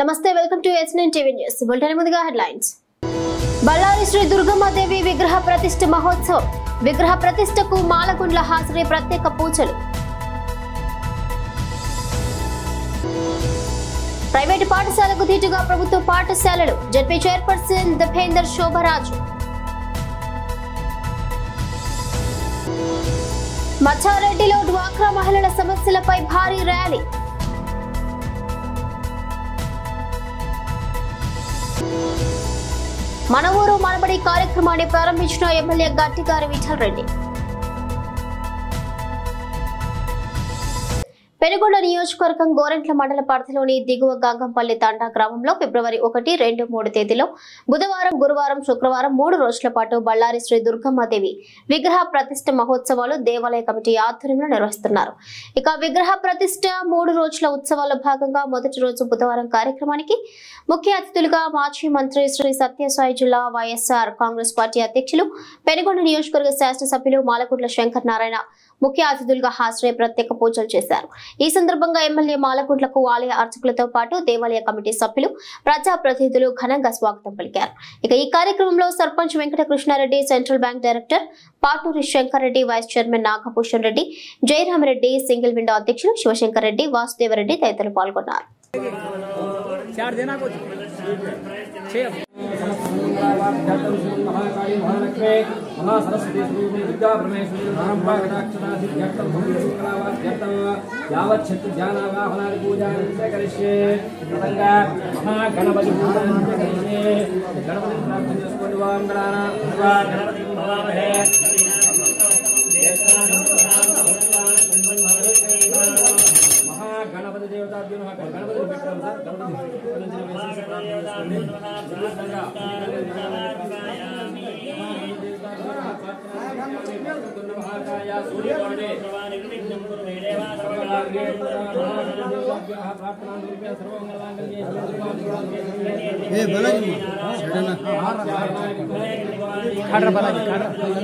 నమస్తే welcome to S nine TV news bulletin ముందుగా headlines Ballari Shri Durgammadevi విగ్రహ ప్రతిష్ఠ మహోత్సవం విగ్రహ ప్రతిష్ఠకు మాలగుండ్ల హాజరై ప్రత్యేక పూజలు ప్రైవేటు పాఠశాలకు ధీటుగా ప్రభుత్వ పాఠశాలలు జడ్పీ చైర్పర్సన్ దిపేందర్ శోభరాజు మచ్చారెడ్డిలో డ్వాక్రా మహిళల సమస్యలపై భారీ ర్యాలీ మన ఊరు మనబడి కార్యక్రమాన్ని ప్రారంభించిన ఎమ్మెల్యే గట్టిగారి విఠల్ రెడ్డి పెనుగొండ నియోజకవర్గం గోరంట్ల మండల పరిధిలోని దిగువ గంగంపల్లి తండా గ్రామంలో ఫిబ్రవరి ఒకటి రెండు మూడు తేదీలో బుధవారం గురువారం శుక్రవారం మూడు రోజుల పాటు బళ్ళారి శ్రీ దుర్గమ్మదేవి విగ్రహ ప్రతిష్ఠ మహోత్సవాలు దేవాలయ కమిటీ ఆధ్వర్యంలో నిర్వహిస్తున్నారు ఇక విగ్రహ ప్రతిష్ఠ మూడు రోజుల ఉత్సవాల్లో భాగంగా మొదటి రోజు బుధవారం కార్యక్రమానికి ముఖ్య అతిథులుగా మాజీ మంత్రి శ్రీ సత్యసాయి జిల్లా వైఎస్ఆర్ కాంగ్రెస్ పార్టీ అధ్యక్షులు పెనుగొండ నియోజకవర్గ శాసనసభ్యులు మాలగుండ్ల శంకర్ నారాయణ ముఖ్య అతిథులుగా హాజరై ప్రత్యేక పూజలు చేశారు ఈ సందర్భంగా ఎమ్మెల్యే మాలగుండ్లకు ఆలయ అర్చకులతో పాటు దేవాలయ కమిటీ సభ్యులు ప్రజాప్రతినిధులు ఘనంగా స్వాగతం పలికారు ఇక ఈ కార్యక్రమంలో sarpanch Venkata Krishnareddy central bank director Paturi Shankar Reddy vice chairman Nagabhushan Reddy Jayaramareddy single window అధ్యక్షులు శివశంకర్ రెడ్డి వాసుదేవరెడ్డి తదితరులు పాల్గొన్నారు चार देना कुछ छः महासरस्वती स्वरूपे विद्या परमेश्वरी परम्परा कटाक्षता सिद्ध्यर्थं भूमि शुक्लावाद्यर्थं यावत् शक्ति ध्यानावाहनादि पूजा करिष्ये तदङ्गा महागणपति पूजनं करिष्ये गणपतिं प्रार्थना చేసుకోండి వాం గణానా భగవా గణపతిం భవామహే మహాగణపతి దేవతాభ్యో నమః గణపతి పెట్టాం సార్ గణపతి పూజించిన వేసేసి ప్రార్థన చేసుకోండి ఏ బలాజీ సడన్ खाड़ बालाजी खाड़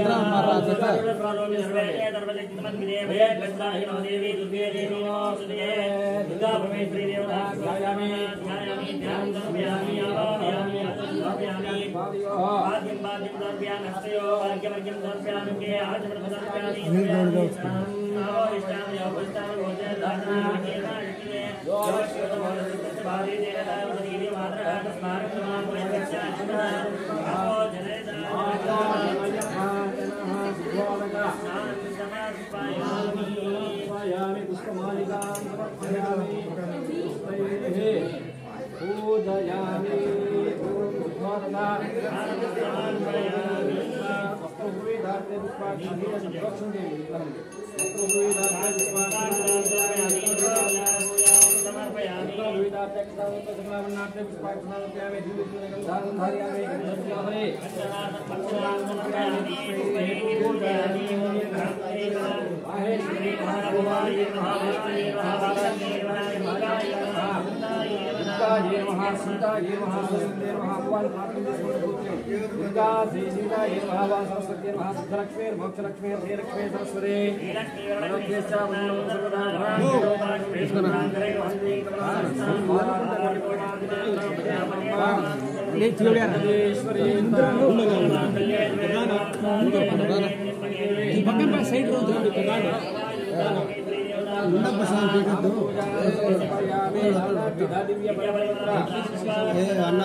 పూజయామి దుర్గాయే నమః సీతాయే నమః సరస్వతే నమః భగవాన్ ప్రార్థన చేసుకోండి దుర్గా శ్రీ సీతాయే నమః వా సరస్వతే నమః సిద్ధలక్ష్మీ మోక్షలక్ష్మీ శ్రీలక్ష్మీ సరస్వతే మనోజ్ఞేశ్చ బ్రహ్మణో సర్వదా పక్కన సైడ్ రోజు ఏ అన్న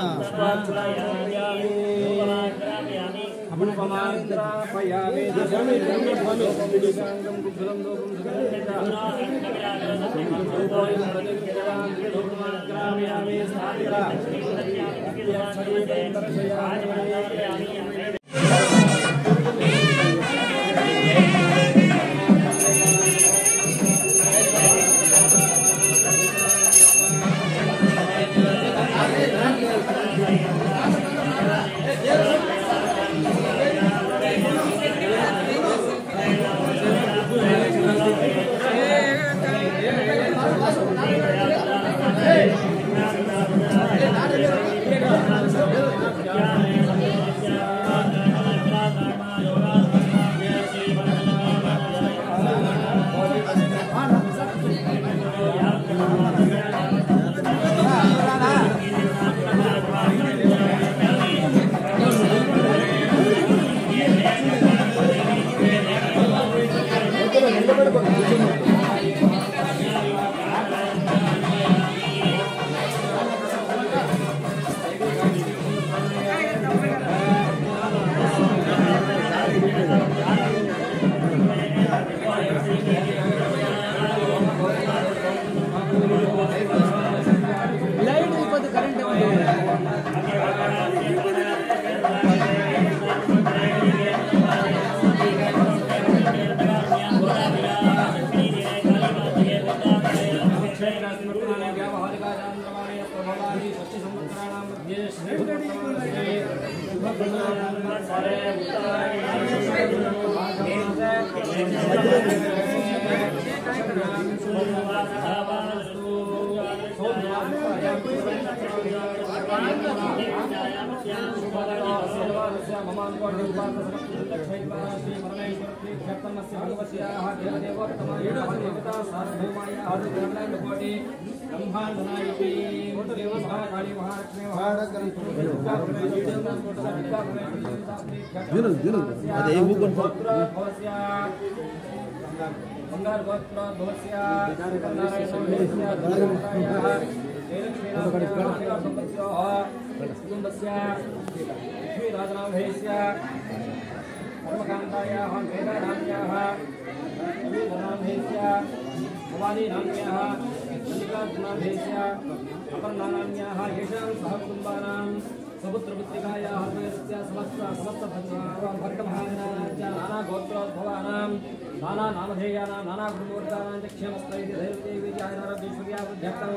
శ్రీ విను విను అదే ఊకొని బంగారు గోత్ర భవస్య కుటుంబస్య లక్ష్మీరాజనామధేయస్య కర్మకాంతాయాः వేదానామ్యాः రవీంద్రనామధేయస్య భవానీనామ్యాः మల్లికార్జునామధేయస్య అపర్ణానామ్యాः येषां सह कुटुम्बानां स्वपुत्रपुत्रिकायाः द्वयस्य समस्त समस्त भक्तमहाजनानाञ्च नानागोत्रोद्भवानां नानानामधेयानां नानाकुटुम्बवर्गानां च क्षेमस्थैर्य धैर्यदेवी जायनारद्वीश्वर्यावृद्ध्यर्थं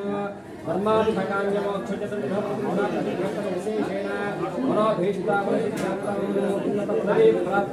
धर्माभिषकान्यमोक्षजतविशेषेण मनोभीष्टापरिचित्यर्थम् उन्नतपदवी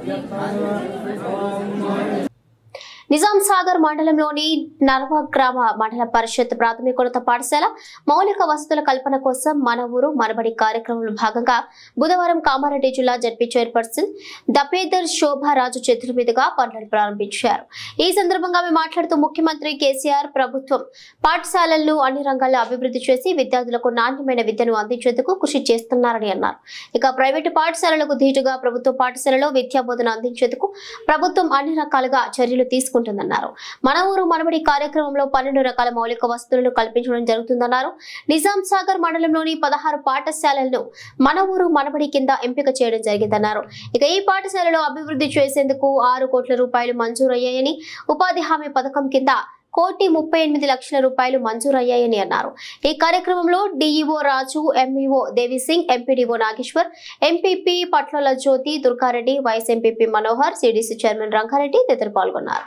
प्राप्त्यर्थम् నిజాం సాగర్ మండలంలోని నర్వ గ్రామ మండల పరిషత్ ప్రాథమికోన్నత పాఠశాల మౌలిక వసతుల కల్పన కోసం మన ఊరు మనబడి కార్యక్రమంలో భాగంగా బుధవారం కామారెడ్డి జిల్లా జడ్పీ చైర్పర్సన్ దపేదర్ శోభారాజు చేతుల మీదుగా పనులను ప్రారంభించారు ఈ సందర్భంగా ఆమె మాట్లాడుతూ ముఖ్యమంత్రి కేసీఆర్ ప్రభుత్వం పాఠశాలలను అన్ని రంగాల్లో అభివృద్ధి చేసి విద్యార్థులకు నాణ్యమైన విద్యను అందించేందుకు కృషి చేస్తున్నారని అన్నారు ఇక ప్రైవేటు పాఠశాలలకు ధీటుగా ప్రభుత్వ పాఠశాలలో విద్యా బోధన అందించేందుకు ప్రభుత్వం అన్ని రకాలుగా చర్యలు తీసుకుంటుందన్నారు మన ఊరు మనబడి కార్యక్రమంలో పన్నెండు రకాల మౌలిక వసతులను కల్పించడం జరుగుతుందన్నారు నిజాం సాగర్ మండలంలోని పదహారు పాఠశాలలను మన ఊరు మనబడి కింద ఎంపిక చేయడం జరిగిందన్నారు ఇక ఈ పాఠశాలలో అభివృద్ధి చేసేందుకు ఆరు కోట్ల రూపాయలు మంజూరయ్యాయని ఉపాధి హామీ పథకం కింద కోటి ముప్పై ఎనిమిది లక్షల రూపాయలు మంజూరయ్యాయని అన్నారు ఈ కార్యక్రమంలో DEO Raju MEO Devisingh MPDO Nageshwar MPP Patla Jyothi Durgareddy vice MPP Manohar CDC chairman Rangareddy తదితరులు పాల్గొన్నారు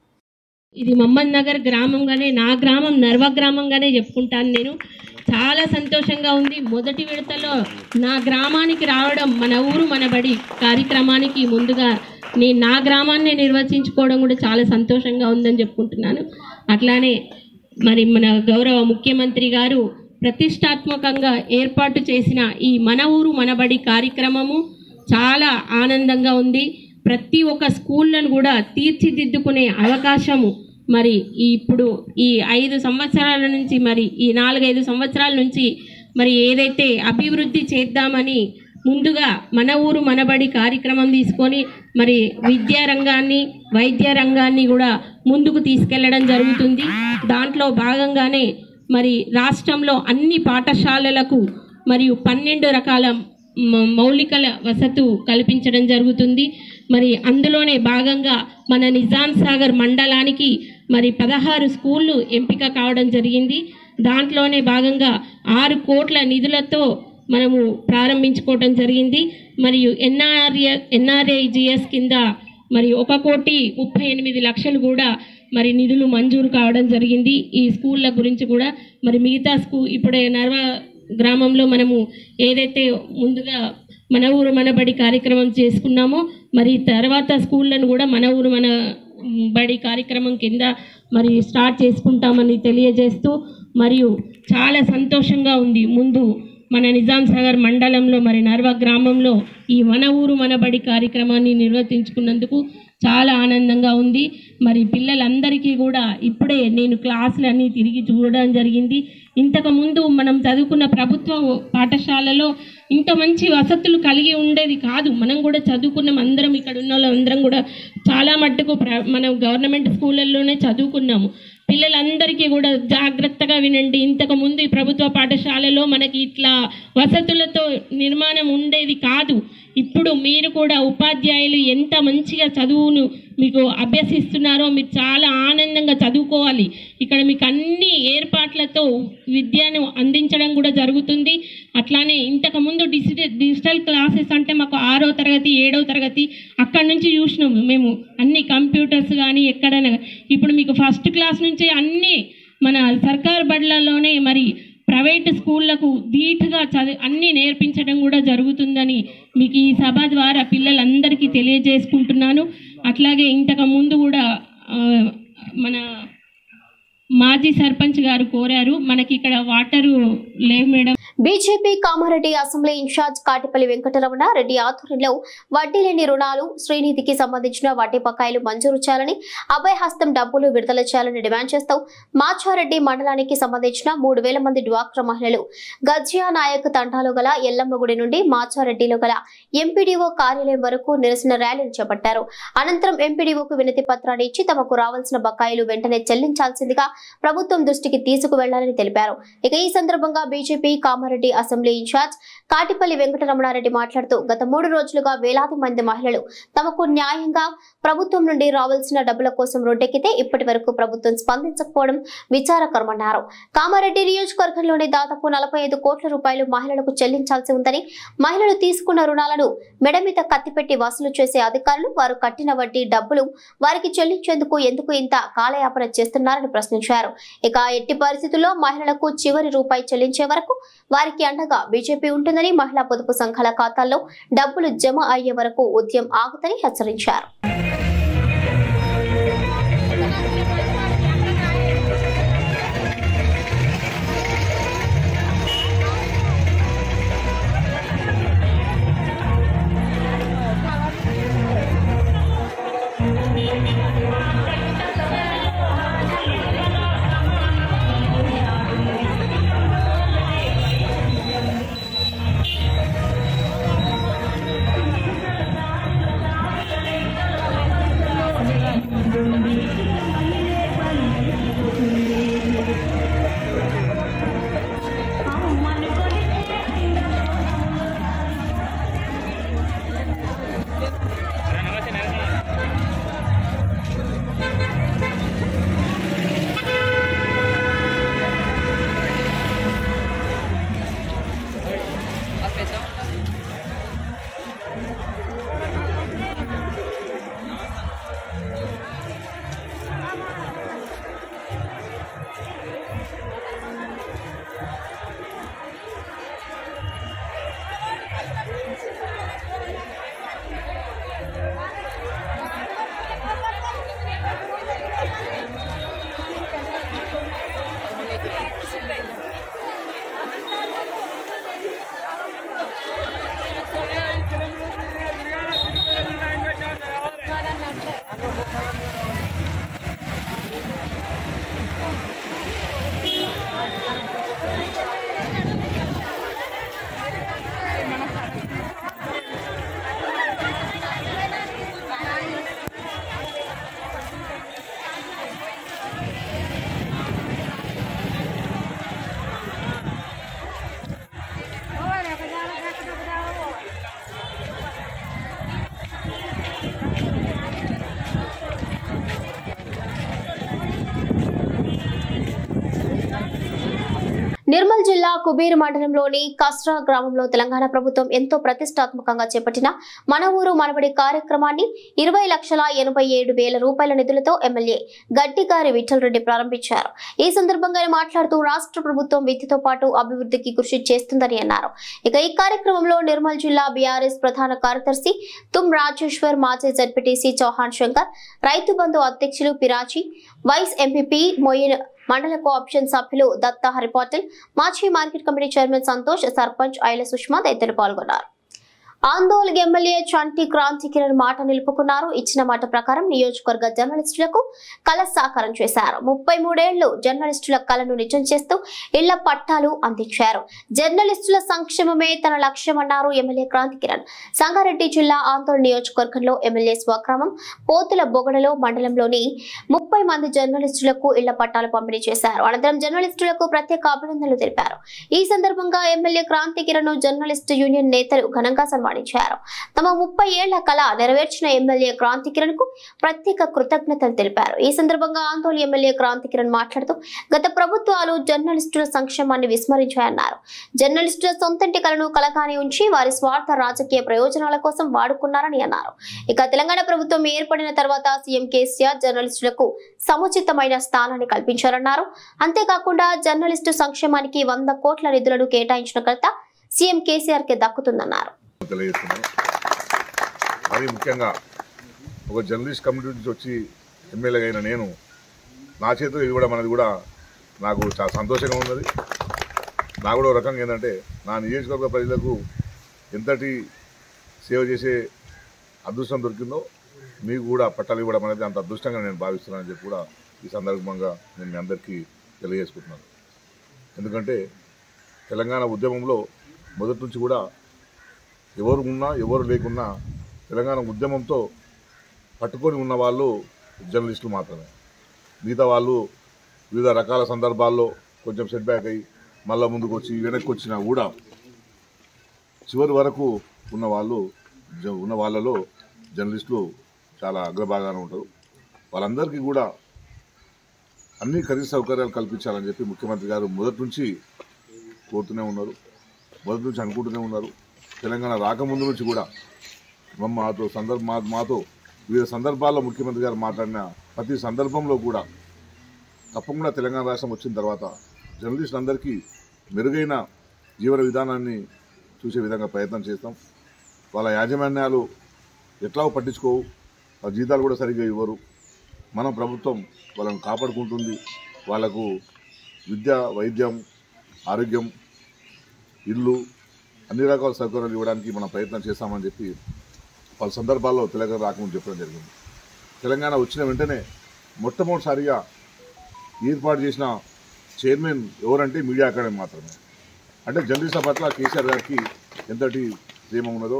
ఇది మహమ్మద్ నగర్ గ్రామంగానే నా గ్రామం నర్వ గ్రామంగానే చెప్పుకుంటాను నేను చాలా సంతోషంగా ఉంది మొదటి విడతలో నా గ్రామానికి రావడం మన ఊరు మన బడి కార్యక్రమానికి ముందుగా నేను నా గ్రామాన్ని నిర్వచించుకోవడం కూడా చాలా సంతోషంగా ఉందని చెప్పుకుంటున్నాను అట్లానే మరి మన గౌరవ ముఖ్యమంత్రి గారు ప్రతిష్టాత్మకంగా ఏర్పాటు చేసిన ఈ మన ఊరు మన బడి కార్యక్రమము చాలా ఆనందంగా ఉంది ప్రతి ఒక్క స్కూళ్ళను కూడా తీర్చిదిద్దుకునే అవకాశము మరి ఈ ఇప్పుడు ఈ ఐదు సంవత్సరాల నుంచి మరి ఈ నాలుగైదు సంవత్సరాల నుంచి మరి ఏదైతే అభివృద్ధి చేద్దామని ముందుగా మన ఊరు మనబడి కార్యక్రమం తీసుకొని మరి విద్యా రంగాన్ని వైద్య రంగాన్ని కూడా ముందుకు తీసుకెళ్లడం జరుగుతుంది దాంట్లో భాగంగానే మరి రాష్ట్రంలో అన్ని పాఠశాలలకు మరియు పన్నెండు రకాల మ- మౌలికల వసతు కల్పించడం జరుగుతుంది మరి అందులోనే భాగంగా మన నిజాం సాగర్ మండలానికి మరి పదహారు స్కూళ్ళు ఎంపిక కావడం జరిగింది దాంట్లోనే భాగంగా ఆరు కోట్ల నిధులతో మనము ప్రారంభించుకోవడం జరిగింది మరియు ఎన్ఆర్ఏ ఎన్ఆర్ఐజిఎస్ కింద మరి ఒక కోటి ముప్పై ఎనిమిది లక్షలు కూడా మరి నిధులు మంజూరు కావడం జరిగింది ఈ స్కూళ్ళ గురించి కూడా మరి మిగతా స్కూ ఇప్పుడే నర్వ గ్రామంలో మనము ఏదైతే ముందుగా మన ఊరు మన బడి కార్యక్రమం చేసుకున్నామో మరి తర్వాత స్కూళ్ళను కూడా మన ఊరు మన మ్, బడి కార్యక్రమం కింద మరి స్టార్ట్ చేసుకుంటామని తెలియజేస్తూ మరియు చాలా సంతోషంగా ఉంది ముందు మన నిజాం సాగర్ మండలంలో మరి నర్వ గ్రామంలో ఈ మన ఊరు మన బడి కార్యక్రమాన్ని నిర్వర్తించుకున్నందుకు చాలా ఆనందంగా ఉంది మరి పిల్లలందరికీ కూడా ఇప్పుడే నేను క్లాసులన్నీ తిరిగి చూడడం జరిగింది ఇంతకు ముందు మనం చదువుకున్న ప్రభుత్వ పాఠశాలలో ఇంత మంచి వసతులు కలిగి ఉండేది కాదు మనం కూడా చదువుకున్నాం అందరం ఇక్కడ ఉన్న వాళ్ళందరం కూడా చాలా మట్టుకు ప్ర మనం గవర్నమెంట్ స్కూళ్ళల్లోనే చదువుకున్నాము పిల్లలందరికీ కూడా జాగ్రత్తగా వినండి ఇంతకు ముందు ఈ ప్రభుత్వ పాఠశాలలో మనకి ఇట్లా వసతులతో నిర్మాణం ఉండేది కాదు ఇప్పుడు మీరు కూడా ఉపాధ్యాయులు ఎంత మంచిగా చదువును మీకు అభ్యసిస్తున్నారో మీరు చాలా ఆనందంగా చదువుకోవాలి ఇక్కడ మీకు అన్ని ఏర్పాట్లతో విద్యను అందించడం కూడా జరుగుతుంది అట్లానే ఇంతకు ముందు డిజిటల్ డిజిటల్ క్లాసెస్ అంటే మాకు ఆరో తరగతి ఏడవ తరగతి అక్కడి నుంచి చూసినాము మేము అన్ని కంప్యూటర్స్ కానీ ఎక్కడైనా ఇప్పుడు మీకు ఫస్ట్ క్లాస్ నుంచి అన్ని మన సర్కార్ బడులలోనే మరి ప్రైవేట్ స్కూళ్లకు ధీటుగా చదివి అన్నీ నేర్పించడం కూడా జరుగుతుందని మీకు ఈ సభ ద్వారా పిల్లలందరికీ తెలియజేసుకుంటున్నాను అట్లాగే ఇంతకు ముందు కూడా ఆ, మన మాజీ సర్పంచ్ గారు కోరారు మనకి ఇక్కడ వాటరు లేవు madam BJP Kamareddy assembly incharge Katipalli Venkataramana Reddy ఆధ్వర్యంలో వడ్డీ లేని రుణాలు శ్రీనిధికి సంబంధించిన వడ్డీ బకాయిలు మంజూరు చేయాలని అభయహస్తం డబ్బులు విడుదల చేయాలని డిమాండ్ చేస్తూ మాచారెడ్డి మండలానికి సంబంధించిన మూడు వేల మంది డ్వాక్రా మహిళలు గజ్జియా నాయక్ తండాలో గల ఎల్లమ్మగుడి నుండి మాచారెడ్డిలో గల ఎంపీడీఓ కార్యాలయం వరకు నిరసన ర్యాలీని చేపట్టారు అనంతరం ఎంపీడీఓకు వినతి పత్రాన్ని ఇచ్చి తమకు రావాల్సిన బకాయిలు వెంటనే చెల్లించాల్సిందిగా ప్రభుత్వం దృష్టికి తీసుకువెళ్లాలని తెలిపారు ఇక ఈ సందర్భంగా BJP Kamareddy assembly incharge Katipalli Venkataramanareddy మాట్లాడుతూ గత మూడు రోజులుగా వేలాది మంది మహిళలు తమకు న్యాయంగా ప్రభుత్వం నుండి రావాల్సిన డబ్బుల కోసం రోడ్డెక్కితే ఇప్పటి వరకు ప్రభుత్వం స్పందించకపోవడం విచారకరమన్నారు కామారెడ్డి నియోజకవర్గంలోని దాదాపు నలభై ఐదు కోట్ల రూపాయలు మహిళలకు చెల్లించాల్సి ఉందని మహిళలు తీసుకున్న రుణాలను మెడ మీద కత్తిపెట్టి వసూలు చేసే అధికారులు వారు కట్టిన వడ్డీ డబ్బులు వారికి చెల్లించేందుకు ఎందుకు ఇంత కాలయాపన చేస్తున్నారని ప్రశ్నించారు ఇక ఎట్టి పరిస్థితుల్లో మహిళలకు చివరి రూపాయి చెల్లించే వరకు వారికి అండగా బీజేపీ ఉంటుందని మహిళా పొదుపు సంఘాల ఖాతాల్లో డబ్బులు జమ అయ్యే వరకు ఉద్యమం ఆగుతని హెచ్చరించారు నిర్మల్ జిల్లా కుబీర్ మండలంలోని కస్రా గ్రామంలో తెలంగాణ ప్రభుత్వం ఎంతో ప్రతిష్టాత్మకంగా చేపట్టిన మన ఊరు మనబడి కార్యక్రమాన్ని ఇరవై లక్షల ఎనభై ఏడు వేల రూపాయల నిధులతో ఎమ్మెల్యే గడ్డిగారి విఠలరెడ్డి ప్రారంభించారు ఈ సందర్భంగా ఆయన మాట్లాడుతూ రాష్ట్ర ప్రభుత్వం విద్యతో పాటు అభివృద్ధికి కృషి చేస్తుందని అన్నారు ఇక ఈ కార్యక్రమంలో నిర్మల్ జిల్లా బీఆర్ఎస్ ప్రధాన కార్యదర్శి తుమ్ రాజేశ్వర్ మాజీ జడ్పీటీసీ చౌహాన్ శంకర్ రైతు బంధు అధ్యక్షులు పిరాచి వైస్ ఎంపీపీ మొయిన్ మండల కోఆప్షన్ సభ్యులు దత్తా హరిపాటిల్ మాజీ market committee chairman Santosh sarpanch Aila Sushma తదితరులు పాల్గొన్నారు ఆందోళన ఎమ్మెల్యే చంటి క్రాంతి కిరణ్ మాట నిలుపుకున్నారు ఇచ్చిన మాట ప్రకారం నియోజకవర్గ జర్నలిస్టులకు కళ సాకారం చేశారు ముప్పై మూడేళ్లు జర్నలిస్టుల కళను నిజం చేస్తూ ఇళ్ల పట్టాలు అందించారు జర్నలిస్టుల సంక్షేమమే తన లక్ష్యమన్నారు ఎమ్మెల్యే క్రాంతి కిరణ్ సంగారెడ్డి జిల్లా ఆందోళన నియోజకవర్గంలో ఎమ్మెల్యే స్వగ్రామం పోతుల బొగడలో మండలంలోని ముప్పై మంది జర్నలిస్టులకు ఇళ్ల పట్టాలు పంపిణీ చేశారు అనంతరం జర్నలిస్టులకు ప్రత్యేక అభినందనలు తెలిపారు ఈ సందర్భంగా MLA Kranti Kiran journalist union నేతలు ఘనంగా సన్మానించారు ఆహ్వానించారు తమ ముప్పై ఏళ్ల కళ నెరవేర్చిన ఎమ్మెల్యే క్రాంతి కిరణ్ కు ప్రత్యేక కృతజ్ఞతలు తెలిపారు ఈ సందర్భంగా ఆందోళన ఎమ్మెల్యే క్రాంతి కిరణ్ మాట్లాడుతూ గత ప్రభుత్వాలు జర్నలిస్టుల సంక్షేమాన్ని విస్మరించాయన్నారు జర్నలిస్టుల సొంతంటి కళను కలగానే ఉంచి వారి స్వార్థ రాజకీయ ప్రయోజనాల కోసం వాడుకున్నారని అన్నారు ఇక తెలంగాణ ప్రభుత్వం ఏర్పడిన తర్వాత సీఎం కేసీఆర్ జర్నలిస్టులకు సముచితమైన స్థానాన్ని కల్పించారన్నారు అంతేకాకుండా జర్నలిస్టు సంక్షేమానికి వంద కోట్ల నిధులను కేటాయించిన ఘనత సీఎం కేసీఆర్ కి దక్కుతుందన్నారు తెలియజేస్తున్నాను మరీ ముఖ్యంగా ఒక జర్నలిస్ట్ కమ్యూనిటీ నుంచి వచ్చి ఎమ్మెల్యేగా అయిన నేను నా చేతిలో ఇవ్వడం అనేది కూడా నాకు చాలా సంతోషంగా ఉన్నది నాకు కూడా ఒక రకంగా ఏంటంటే నా నియోజకవర్గ ప్రజలకు ఎంతటి సేవ చేసే అదృష్టం దొరికిందో మీకు కూడా పట్టాలు ఇవ్వడం అనేది అంత అదృష్టంగా నేను భావిస్తున్నానని చెప్పి కూడా ఈ సందర్భంగా నేను మీ అందరికీ తెలియజేసుకుంటున్నాను ఎందుకంటే తెలంగాణ ఉద్యమంలో మొదటి నుంచి కూడా ఎవరు ఉన్నా ఎవరు లేకున్నా తెలంగాణ ఉద్యమంతో పట్టుకొని ఉన్న వాళ్ళు జర్నలిస్టులు మాత్రమే మిగతా వాళ్ళు వివిధ రకాల సందర్భాల్లో కొంచెం సెట్ బ్యాక్ అయ్యి మళ్ళీ ముందుకు వచ్చి వెనక్కి వచ్చినా కూడా చివరి వరకు ఉన్న వాళ్ళు జ- ఉన్న వాళ్ళలో జర్నలిస్టులు చాలా అగ్రభాగాన ఉంటారు వాళ్ళందరికీ కూడా అన్ని కనీస సౌకర్యాలు కల్పించాలని చెప్పి ముఖ్యమంత్రి గారు మొదటి నుంచి కోరుతూనే ఉన్నారు మొదటి నుంచి అనుకుంటూనే ఉన్నారు తెలంగాణ రాకముందు నుంచి కూడా మా- మాతో సందర్భ మా మాతో వివిధ సందర్భాల్లో ముఖ్యమంత్రి గారు మాట్లాడిన ప్రతి సందర్భంలో కూడా తప్పకుండా తెలంగాణ రాష్ట్రం వచ్చిన తర్వాత జర్నలిస్టులందరికీ మెరుగైన జీవన విధానాన్ని చూసే విధంగా ప్రయత్నం చేస్తాం వాళ్ళ యాజమాన్యాలు ఎట్లా పట్టించుకోవు వాళ్ళ జీతాలు కూడా సరిగ్గా ఇవ్వరు మన ప్రభుత్వం వాళ్ళని కాపాడుకుంటుంది వాళ్ళకు విద్య వైద్యం ఆరోగ్యం ఇల్లు అన్ని రకాల సౌకర్యాలు ఇవ్వడానికి మనం ప్రయత్నం చేస్తామని చెప్పి పలు సందర్భాల్లో తెలంగాణ రాకముందు చెప్పడం జరిగింది తెలంగాణ వచ్చిన వెంటనే మొట్టమొదటిసారిగా ఏర్పాటు చేసిన చైర్మన్ ఎవరంటే మీడియా అకాడమీ మాత్రమే అంటే జర్నలిస్టుల పట్ల కేసీఆర్ గారికి ఎంతటి ప్రేమ ఉన్నదో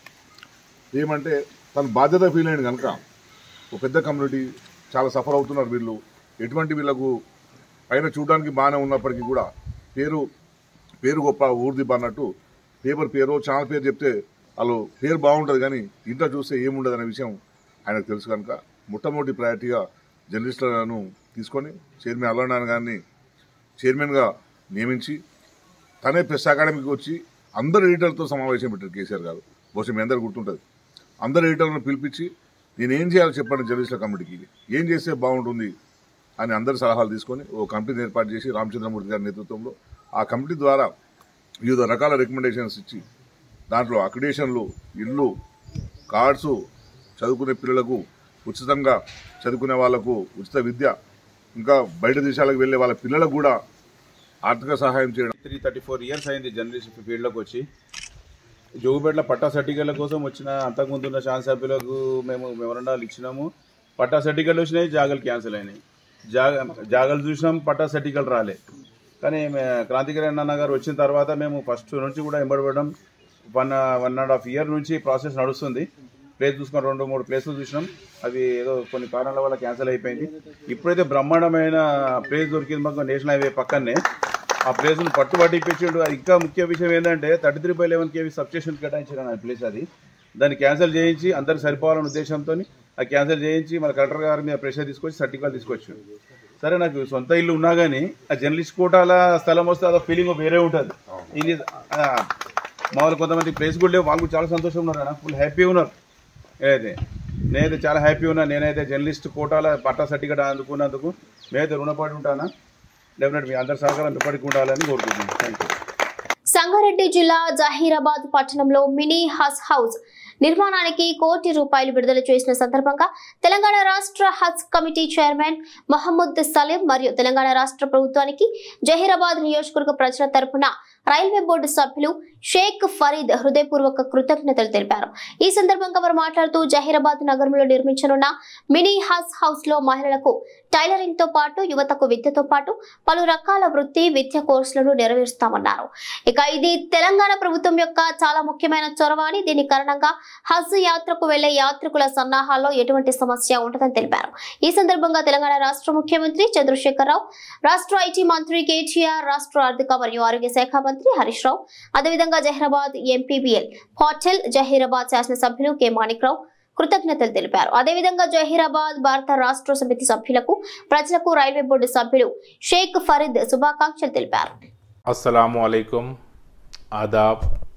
ఏమంటే తన బాధ్యత ఫీల్ అయింది కనుక ఒక పెద్ద కమ్యూనిటీ చాలా సఫర్ అవుతున్నారు వీళ్ళు ఎటువంటి వీళ్ళకు పైన చూడడానికి బాగానే ఉన్నప్పటికీ కూడా పేరు పేరు గొప్ప ఊర్ది అన్నట్టు పేపర్ పేరు ఛానల్ పేరు చెప్తే వాళ్ళు పేరు బాగుంటుంది కానీ ఇంట్లో చూస్తే ఏముండదు అనే విషయం ఆయనకు తెలుసు కనుక మొట్టమొదటి ప్రయారిటీగా జర్నలిస్టులను తీసుకొని చైర్మన్ అల్లానారాయణ గారిని చైర్మన్గా నియమించి తనే ప్రెస్ అకాడమీకి వచ్చి అందరు ఎడిటర్లతో సమావేశం పెట్టారు కేసీఆర్ గారు బహుశా మీ అందరు గుర్తుంటుంది అందరు ఎడిటర్లను పిలిపించి నేను ఏం చేయాలో చెప్పండి జర్నలిస్టుల కమిటీకి ఏం చేస్తే బాగుంటుంది అని అందరి సలహాలు తీసుకొని ఓ కమిటీని ఏర్పాటు చేసి రామచంద్రమూర్తి గారి నేతృత్వంలో ఆ కమిటీ ద్వారా వివిధ రకాల రికమెండేషన్స్ ఇచ్చి దాంట్లో అక్రిడేషన్లు ఇల్లు కార్డ్స్ చదువుకునే పిల్లలకు ఉచితంగా చదువుకునే వాళ్లకు ఉచిత విద్య ఇంకా బయట దేశాలకు వెళ్ళే వాళ్ళ పిల్లలకు కూడా ఆర్థిక సహాయం చేయడం త్రీ థర్టీ ఫోర్ ఇయర్స్ అయింది జర్నలిస్ట్ ఫీల్డ్లోకి వచ్చి జోగుపేటలో పట్టా సర్టిఫికెట్ల కోసం వచ్చిన అంతకుముందు ఉన్న శాసనసభ్యులకు మేము మెమరండాలు ఇచ్చినాము పట్టా సర్టిఫికెట్లు వచ్చినాయి జాగలు క్యాన్సిల్ అయినాయి జాగ జాగలు చూసినాం పట్టా సర్టిఫికెట్ రాలే కానీ మే- క్రాంతికిరణ్ అన్న గారు వచ్చిన తర్వాత మేము ఫస్ట్ నుంచి కూడా ఎంబడబడడం one one and half year నుంచి ప్రాసెస్ నడుస్తుంది ప్లేస్ చూసుకొని రెండు మూడు ప్లేసులు చూసినాం అవి ఏదో కొన్ని కారణాల వల్ల క్యాన్సిల్ అయిపోయింది ఇప్పుడైతే బ్రహ్మాండమైన ప్లేస్ దొరికింది మాకు నేషనల్ హైవే పక్కనే ఆ ప్లేస్ను పట్టుబట్టి ఇప్పించిండు అది ఇంకా ముఖ్య విషయం ఏంటంటే thirty three by eleven KV substation కేటాయించారు ఆ ప్లేస్ అది దాన్ని క్యాన్సిల్ చేయించి అందరికి సరిపోవాలనే ఉద్దేశంతో ఆ క్యాన్సిల్ చేయించి మన కలెక్టర్ గారి మీద ప్రెషర్ తీసుకొచ్చి సర్టిఫికేట్ తీసుకొచ్చాడు సరే నాకు సొంత ఇల్లు ఉన్నా కానీ ఆ జర్నలిస్ట్ కోటాల స్థలం వస్తే అదో ఫీలింగ్ వేరే ఉంటుంది ఇది ఆ, మామూలు కొంతమంది ప్లేస్ కూడా లేవు వాళ్ళు కూడా చాలా సంతోషం ఉన్నారు అన్న ఫుల్ హ్యాపీ ఉన్నారు ఏదైతే నేనైతే చాలా హ్యాపీ ఉన్నా నేనైతే జర్నలిస్ట్ కోటాల పట్టా సర్టిఫికేట్ అందుకున్నందుకు నేనైతే రుణపడి ఉంటానా డెఫినెట్ మీ అందరి సహకారం ఎప్పటికీ ఉండాలని కోరుకుంటున్నాను థ్యాంక్ యూ సంగారెడ్డి జిల్లా జహీరాబాద్ పట్టణంలో మినీ హజ్ హౌస్ నిర్మాణానికి కోటి రూపాయలు విడుదల చేసిన సందర్భంగా తెలంగాణ రాష్ట్ర హజ్ కమిటీ చైర్మన్ మహమ్మద్ సలీం మరియు తెలంగాణ రాష్ట్ర ప్రభుత్వానికి జహీరాబాద్ నియోజకవర్గ ప్రజల తరపున రైల్వే బోర్డు సభ్యులు షేక్ ఫరీద్ హృదయపూర్వక కృతజ్ఞతలు తెలిపారు ఈ సందర్భంగా వారు మాట్లాడుతూ జహీరాబాద్ నగరంలో నిర్మించనున్న మినీ హజ్ హౌస్ లో మహిళలకు టైలరింగ్ తో పాటు యువతకు విద్యతో పాటు పలు రకాల వృత్తి విద్య కోర్సులను నెరవేరుస్తామన్నారు ఇక ఇది తెలంగాణ ప్రభుత్వం యొక్క చాలా ముఖ్యమైన చొరవ అని దీని కారణంగా హజ్ యాత్రకు వెళ్లే యాత్రికుల సన్నాహాల్లో ఎటువంటి సమస్య ఉండదని తెలిపారు ఈ సందర్భంగా తెలంగాణ రాష్ట్ర ముఖ్యమంత్రి చంద్రశేఖరరావు రాష్ట్ర ఐటీ మంత్రి కేటీఆర్ రాష్ట్ర ఆర్థిక మరియు ఆరోగ్య శాఖ మంత్రి హరీష్ రావు అదేవిధంగా జహీరాబాద్ ఎంపీబీఎల్ హోటల్ జహీరాబాద్ శాసనసభ్యులు కె మాణిక్రావు కృతజ్ఞతలు తెలిపారు అదేవిధంగా జహీరాబాద్ భారత రాష్ట్ర సమితి సభ్యులకు ప్రజలకు రైల్వే బోర్డు సభ్యులు షేక్ ఫరీద్ శుభాకాంక్షలు తెలిపారు असलकुम आदाब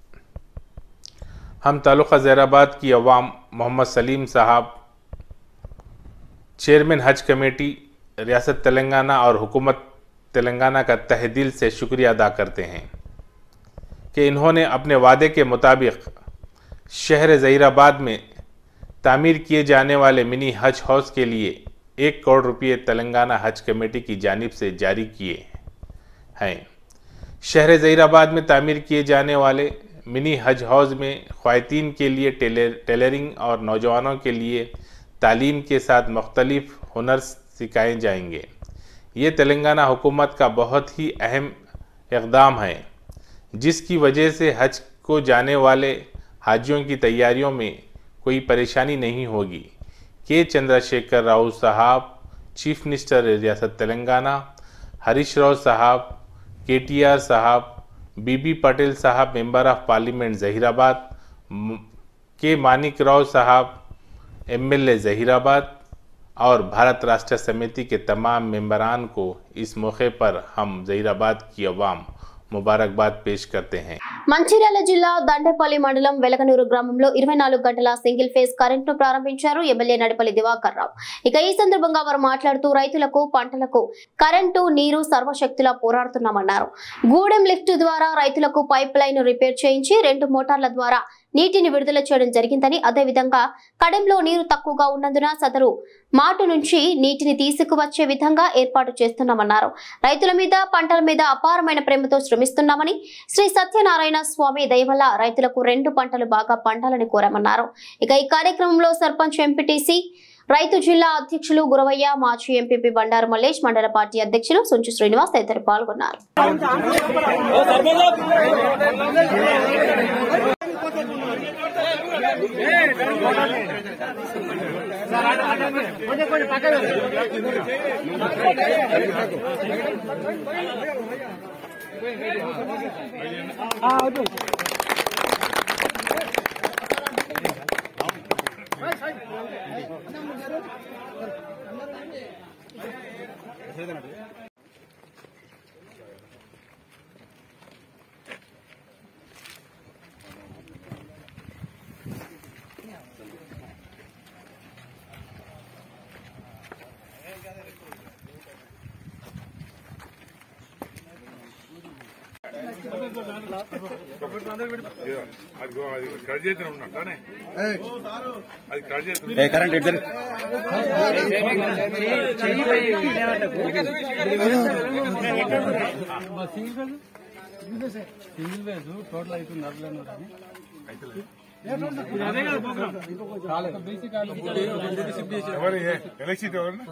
हम तालुक़ा ज़ैराबाद की अवाम मोहम्मद सलीम साहब चेयरमैन हज कमेटी रियासत तेलंगाना और हुकूमत तेलंगाना का तहे दिल से शुक्रिया अदा करते हैं कि इन्होंने अपने वादे के मुताबिक शहर ज़हीराबाद में तामीर किए जाने वाले मिनी हज हाउस के लिए एक करोड़ रुपये तेलंगाना हज कमेटी की जानिब से जारी किए हैं शहर ज़हीराबाद में तामीर किए जाने वाले मिनी हज हाउस में ख़वातीन के लिए टेलर टेलरिंग और नौजवानों के लिए तालीम के साथ मुख्तलिफ हुनर सिखाए जाएंगे ये तेलंगाना हुकूमत का बहुत ही अहम इकदाम है जिसकी वजह से हज को जाने वाले हाजियों की तैयारियों में कोई परेशानी नहीं होगी के चंद्रशेखर राव साहब चीफ मिनिस्टर रियासत तेलंगाना हरीश राव साहब के टी आर साहब बीबी पटेल साहब मेंबर ऑफ पार्लियामेंट जहीराबाद म- के मानिक राव साहब एमएलए जहीराबाद और भारत राष्ट्र समिति के तमाम मेंबरान को इस मौके पर हम जहीराबाद की अवाम मुबारकबाद पेश करते हैं మంచిర్యాల జిల్లా దండేపల్లి మండలం వెలగనూరు గ్రామంలో ఇరవై నాలుగు గంటల సింగిల్ ఫేజ్ కరెంట్ ను ప్రారంభించారు ఎమ్మెల్యే నడిపల్లి దివాకర్ రావు ఇక ఈ సందర్భంగా వారు మాట్లాడుతూ రైతులకు పంటలకు కరెంటు నీరు సర్వశక్తులా పోరాడుతున్నామన్నారు గూడెం లిఫ్ట్ ద్వారా రైతులకు పైప్ లైన్ రిపేర్ చేయించి రెండు మోటార్ల ద్వారా నీటిని విడుదల చేయడం జరిగిందని అదేవిధంగా కడెంలో నీరు తక్కువగా ఉన్నందున సదరు మాటు నుంచి నీటిని తీసుకువచ్చే విధంగా ఏర్పాటు చేస్తున్నామన్నారు రైతుల మీద పంటల మీద అపారమైన ప్రేమతో శ్రమిస్తున్నామని శ్రీ సత్యనారాయణ స్వామి దయ వల్ల రైతులకు రెండు పంటలు బాగా పండాలని కోరామన్నారు ఇక ఈ కార్యక్రమంలో సర్పంచ్ ఎంపీటీసీ రైతు జిల్లా అధ్యక్షులు గురవయ్య మాజీ ఎంపీపీ బండారు మల్లేష్ మండల పార్టీ అధ్యక్షులు సుంచు శ్రీనివాస్ తదితరులు పాల్గొన్నారు అది అది కట్ చేసిన ఉన్నట్టానే అది కట్ చేసిన కరెంట్ ఎడ్జర్ ఎవరు ఎలక్ట్రిసిటీ ఎవరు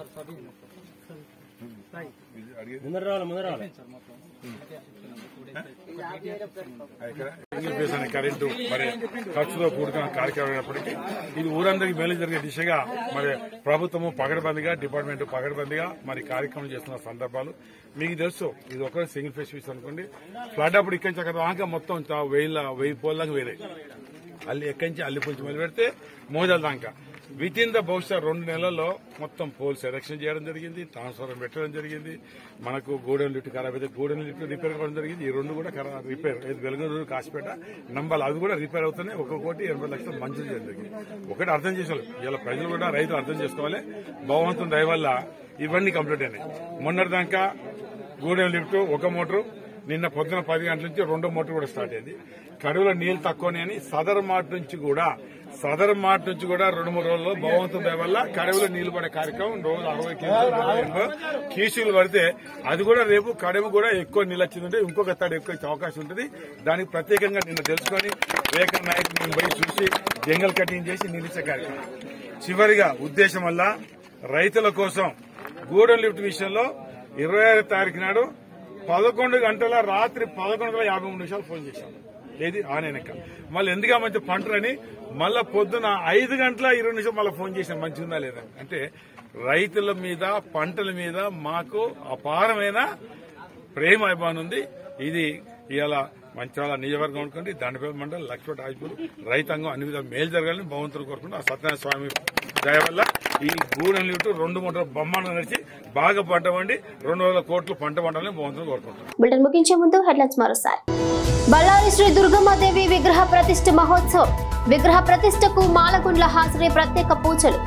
సింగిల్ ఫేస్ అనే కరెంటు మరి ఖర్చుతో కూడుకున్న కార్యక్రమం అయినప్పటికీ ఇది ఊరందరికీ మేలు జరిగే దిశగా మరి ప్రభుత్వము పగడబందిగా డిపార్ట్మెంట్ పగడబందిగా మరి కార్యక్రమం చేస్తున్న సందర్భాలు మీకు తెలుసు ఇది ఒక సింగిల్ ఫేస్ ఫీస్ అనుకోండి ఫ్లడ్ అప్పుడు ఇక్కడి నుంచి అక్కడ దాకా మొత్తం చా- వెయ్యి వెయ్యి పోల్దాకా వేరే అల్లి ఎక్కడి నుంచి అల్లి పుంచి మొదలు పెడితే మోజాల దాకా విత్ ఇన్ ద బహుశా రెండు నెలల్లో మొత్తం పోల్స్ ఎలక్షన్ చేయడం జరిగింది ట్రాన్స్ఫర్ పెట్టడం జరిగింది మనకు గోడెన్ లిఫ్ట్ ఖరాబ్ అయితే గోడెన్ లిఫ్ట్ రిపేర్ కావడం జరిగింది ఈ రెండు కూడా ఖరా- రిపేర్ ఇది వెలుగునూరు కాసిపేట నంబాలు అవి కూడా రిపేర్ అవుతున్నాయి ఒక కోటి ఎనభై లక్షలు మంజూరు చేయడం జరిగింది ఒకటి అర్థం చేసుకోవాలి ఇలా ప్రజలు కూడా రైతులు అర్థం చేసుకోవాలి భగవంతుని దయ వల్ల ఇవన్నీ కంప్లీట్ అయినాయి మొన్నటిదాకా గూడెం లిఫ్ట్ ఒక మోటారు నిన్న పొద్దున పది గంటల నుంచి రెండో మోటార్ కూడా స్టార్ట్ అయింది కడువులో నీళ్లు తక్కువనే అని సదర్ మార్ట్ నుంచి కూడా సదర్ మార్ట్ నుంచి కూడా రెండు మూడు రోజుల్లో భగవంతుని దయ వల్ల కడువులో నీళ్లు పడే కార్యక్రమం రోజు అరవై కిలో కీసులు పడితే అది కూడా రేపు కడువు కూడా ఎక్కువ నీళ్ళు వచ్చిందంటే ఇంకొక తడి ఎక్కువ వచ్చే అవకాశం ఉంటుంది దానికి ప్రత్యేకంగా నిన్న తెలుసుకొని వివేక నాయక్ నేను పోయి చూసి జంగల్ కటింగ్ చేసి నిలిచే కార్యక్రమం చివరిగా ఉద్దేశం వల్ల రైతుల కోసం గూడెం లిఫ్ట్ విషయంలో ఇరవై ఆరు తారీఖు నాడు పదకొండు గంటల రాత్రి పదకొండు గంటల యాభై మూడు నిమిషాలు ఫోన్ చేశాను ఏది ఆనేనక మళ్ళీ ఎందుకు మంచి పంటలని మళ్ళా పొద్దున ఐదు గంటల ఇరవై నిమిషాలు మళ్ళీ ఫోన్ చేశాను మంచిగా ఉందా లేదా అంటే రైతుల మీద పంటల మీద మాకు అపారమైన ప్రేమ అభిమానం ఉంది ఇది ఇవాళ మంచిర్యాల నియోజకవర్గం అనుకోండి దండపేట మండలం లక్ష్మణ రాజపూర్ రైతాంగం అన్ని విధాలు మేలు జరగాలని భగవంతుడు కోరుకుంటూ ఆ సత్యనారాయణ స్వామి దయ వల్ల ఈ గూడెం లిమిట్ రెండు మూడు బొమ్మలు నడిచి బాగా పంట పండి రెండు వందల కోట్లు పంట పండాలని భగవంతుడు కోరుకుంటున్నాం బులెటిన్ ముగించే ముందు హెడ్లైన్స్ మరోసారి బళ్ళారి శ్రీ దుర్గమ్మదేవి విగ్రహ ప్రతిష్ఠ మహోత్సవం విగ్రహ ప్రతిష్ఠకు మాలగుండ్ల హాజరై ప్రత్యేక పూజలు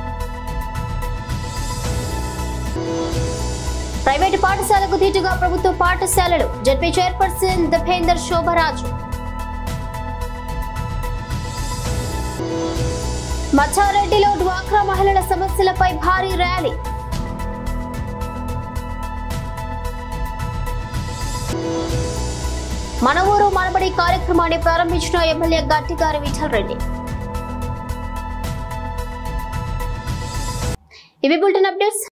ప్రైవేటు పాఠశాలకు ధీటుగా ప్రభుత్వ పాఠశాలలు జడ్పీ చైర్పర్సన్ దభేందర్ శోభరాజు మచ్చారెడ్డిలో డ్వాక్రా మహిళల సమస్యలపై భారీ ర్యాలీ మన ఊరు మనబడి కార్యక్రమాన్ని ప్రారంభించిన ఎమ్మెల్యే గట్టిగారి విఠల్ రెడ్డి ఇవి బులెటిన్ అప్డేట్స్